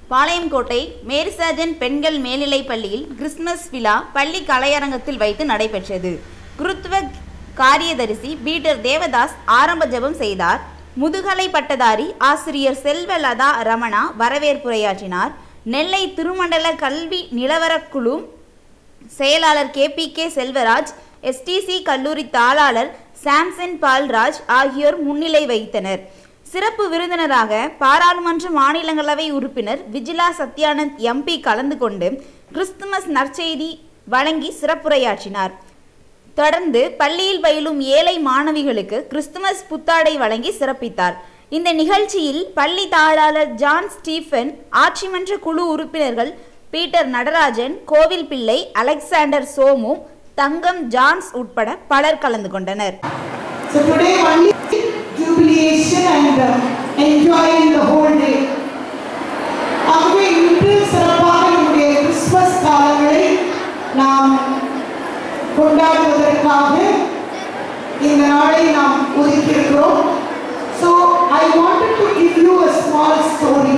பாளையங்கோட்டை மேரிசாஜன் பெண்கள் மேல்நிலைப் பள்ளியில் கிறிஸ்துமஸ் விழா பள்ளி கலையரங்கத்தில் வைத்து நடைபெற்றது குருத்துவ காரியதரிசி பீட்டர் தேவதாஸ் ஆரம்ப ஜெபம் செய்தார் முதுகலை பட்டதாரி ஆசிரியர் செல்வலதா ரமணா வரவேற்புரையாற்றினார் நெல்லை திருமண்டல கல்வி நிலவரக்குழு செயலாளர் K P K Selvaraj STC கல்லூரி தாளாளர் சாம்சன் பால்ராஜ் ஆகியோர் முன்னிலை வைத்தனர் சிறப்பு விருந்தினராக பாராளுமன்ற மாநிலங்களவை உறுப்பினர் விஜிலா சத்யானந்த் எம்பி கலந்து கொண்டு கிறிஸ்துமஸ் நற்செய்தி வழங்கி சிறப்புரையாற்றினார் தொடர்ந்து பள்ளியில் பயிலும் ஏழை மாணவிகளுக்கு கிறிஸ்துமஸ் புத்தாடை வழங்கி சிறப்பித்தார் இந்த நிகழ்ச்சியில் பள்ளி தாளாளர் ஜான் ஸ்டீஃபன் ஆட்சிமன்ற குழு உறுப்பினர்கள் பீட்டர் நடராஜன் கோவில் பிள்ளை அலெக்சாண்டர் சோமு தங்கம் ஜான்ஸ் உட்பட பலர் கலந்து கொண்டனர் So today only jubilation and uh, enjoying the whole day. ஆகவே இன்று சிறப்பாக நம்முடைய கிறிஸ்துமஸ் காலங்களை நாம் கொண்டாடுவதற்காக இந்த நாளை நாம் ஒதுக்கியிருக்கிறோம் so I wanted to give you a small story.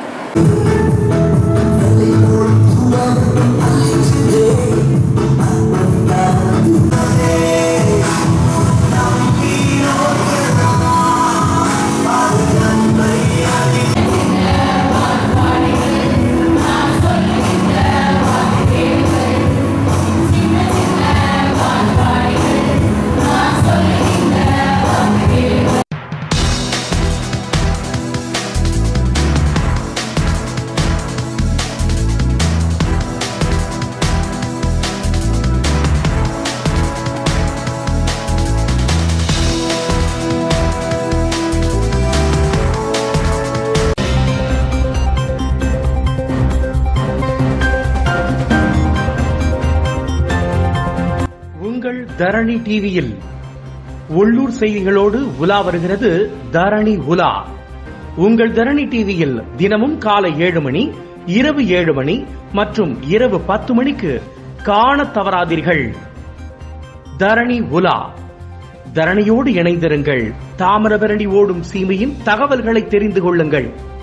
உங்கள் தரணி டிவியில் உள்ளூர் செய்திகளோடு உலா வருகிறது தரணி உலா உங்கள் தரணி டிவியில் தினமும் காலை ஏழு மணி இரவு ஏழு மணி மற்றும் இரவு பத்து மணிக்கு காணத் தவறாதீர்கள் தரணி உலா தரணியோடு இணைந்திருங்கள் தாமிரபரணி ஓடும் சீமையின் தகவல்களை தெரிந்து கொள்ளுங்கள்